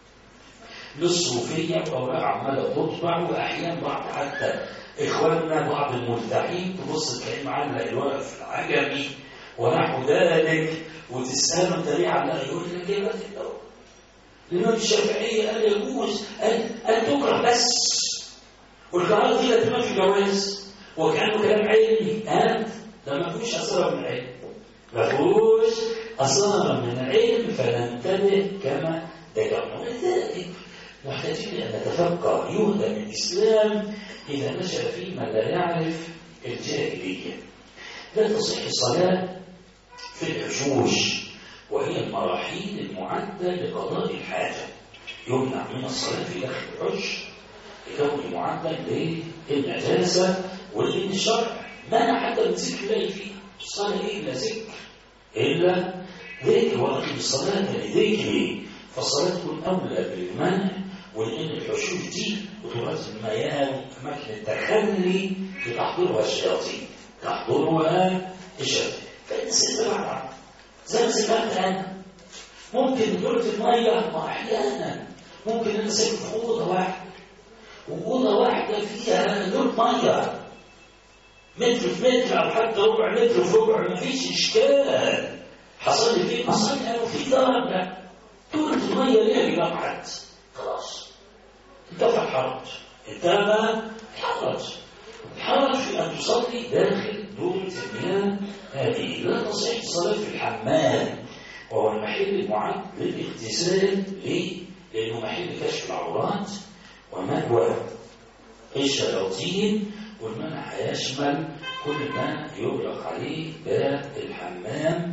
للصوفية وأوراق عمالة تطبع وأحيانا بعض حتى إخواننا بعض الملتحين تبص تلاقيه معلق الورق في العجمي ونحو ذلك وتسأله أنت ليه علق يقول لك إيه بس الإمام الشافعي قال يجوز أن, أن تكره بس والكراهة دي لا في جواز وكأنه كلام علمي أنت ده ما فيهوش أثر من العلم ما فيهوش أثر من العلم فننتبه كما ذكرنا ولذلك محتاجين أن نتفقه يهدم الإسلام إذا نشأ في من لا يعرف الجاهلية لا تصح الصلاة في الحشوش وهي المراحيل المعدة لقضاء الحاجة يمنع من الصلاة في داخل العش لكونه معدل للنجاسة وللشرع منع حتى من ذكر الله فيه الصلاة إيه إلا ذكر إلا ذكر وأقم الصلاة لذكري فالصلاة تكون أولى بالمنع ولأن الحشوش دي بطولات المياه أماكن التخلي بتحضرها الشياطين تحضرها الشياطين فالناس اللي زي ما سمعت انا ممكن دورة المية ما احيانا ممكن انا ساكن في اوضه واحده واوضه واحده فيها دور ميه متر في متر او حتى ربع متر في ربع مفيش اشكال حصل لي فين حصل لي انا في درجه دورة المية ليها بجمعة خلاص انتفى الحرج انتفى الحرج الحرج في ان تصلي داخل دورة المياه هذه لا تصح الصلاة في الحمام وهو المحل المعد للاغتسال ليه؟ لأنه محل كشف العورات ومأوى الشياطين والمنع هيشمل كل ما يغلق عليه باب الحمام